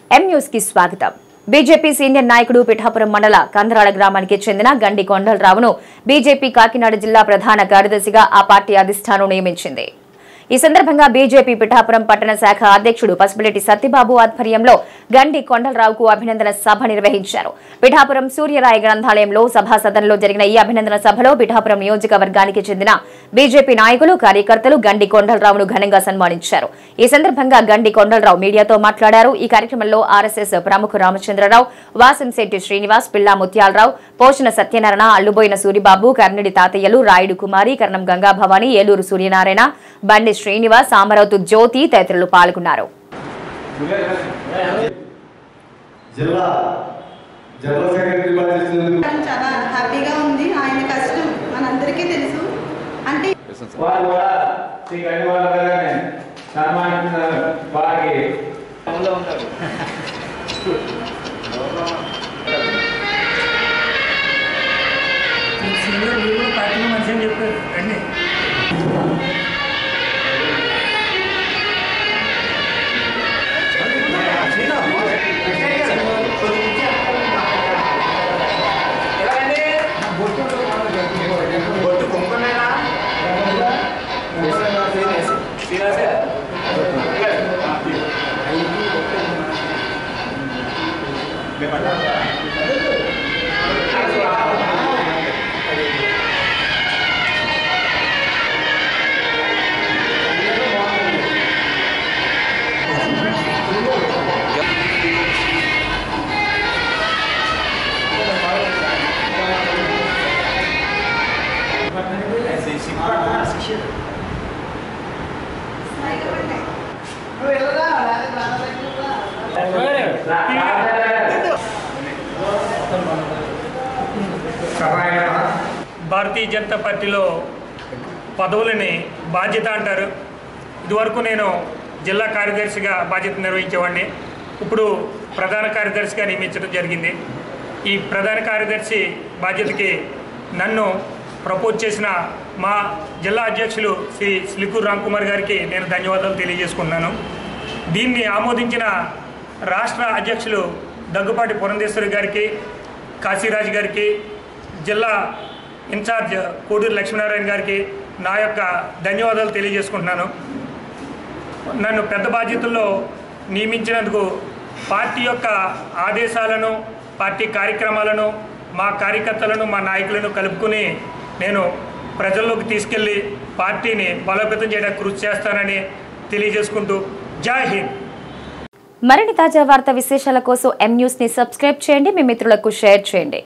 M news కి స్వాగతం BJP senior నాయకుడు పిఠాపురం మండల కందరాడ గ్రామానికి చెందిన గండి కొండలరావును బీజేపీ కాకినాడ జిల్లా ప్రధాన కార్యదర్శిగా ఆ పార్టీ అధిష్టానం నియమించింది ఈ సందర్భంగా బీజేపీ పిఠాపురం పట్టణ శాఖ అధ్యక్షుడు పసుపులెట్టి సత్యబాబు ఆధ్వర్యంలో గండి కొండలరావుకు అభినందన సభ నిర్వహించారు పిఠాపురం సూర్యరాయ గ్రంథాలయంలో సభా సదనంలో జరిగిన ఈ అభినందన సభలో పిఠాపురం నియోజకవర్గానికి చెందిన బీజేపీ నాయకులు కార్యకర్తలు గండి కొండలరావును ఘనంగా సన్మానించారు ఈ సందర్భంగా గండి కొండలరావు మీడియాతో మాట్లాడారు ఈ కార్యక్రమంలో ఆర్ఎస్ఎస్ ప్రముఖ రామచంద్రరావు వాసంశెట్టి శ్రీనివాస్ పిల్లా ముత్యాలరావు పోషణ సత్యనారాయణ అల్లుబోయిన సూరిబాబు కర్ణిడి తాతయ్యలు రాయుడు కుమారి కర్ణం గంగా భవాని ఏలూరు సూర్యనారాయణ బండి శ్రీనివాస్ సామరవతు జ్యోతి తదితరులు పాల్గొన్నారు జిల్లా జనరల్ సెక్రటరీ పనిచేసినందుకు చాలా హ్యాపీగా ఉంది ఆయన కష్టం మనందరికీ తెలుసు అంటే వారు కూడా శ్రీ గణివాళ్ళ గారిని సన్మానిస్తున్నారు వారికి సీనియర్ మీరు కూడా పార్టీలో మంచి అని చెప్పారు రండి భారతీయ జనతా పార్టీలో పదవులని బాధ్యత అంటారు ఇదివరకు నేను జిల్లా కార్యదర్శిగా బాధ్యత నిర్వహించేవాడిని ఇప్పుడు ప్రధాన కార్యదర్శిగా నియమించడం జరిగింది ఈ ప్రధాన కార్యదర్శి బాధ్యతకి నన్ను ప్రపోజ్ చేసిన మా జిల్లా అధ్యక్షులు శ్రీ స్లికూర్ రామ్ కుమార్ గారికి నేను ధన్యవాదాలు తెలియజేసుకున్నాను దీన్ని ఆమోదించిన రాష్ట్ర అధ్యక్షులు దగ్గుపాటి పురంధేశ్వరి గారికి కాశీరాజు గారికి జిల్లా ఇన్ఛార్జ్ కోడూరు లక్ష్మీనారాయణ గారికి నా యొక్క ధన్యవాదాలు తెలియజేసుకుంటున్నాను నన్ను పెద్ద బాధ్యతల్లో నియమించినందుకు పార్టీ యొక్క ఆదేశాలను పార్టీ కార్యక్రమాలను మా కార్యకర్తలను మా నాయకులను కలుపుకుని నేను ప్రజల్లోకి తీసుకెళ్ళి పార్టీని బలోపేతం చేయడానికి కృషి చేస్తానని తెలియజేసుకుంటూ జై హింద్ మరిన్ని తాజా వార్తా విశేషాల కోసం ఎం న్యూస్ ని సబ్స్క్రైబ్ చేయండి మీ మిత్రులకు షేర్ చేయండి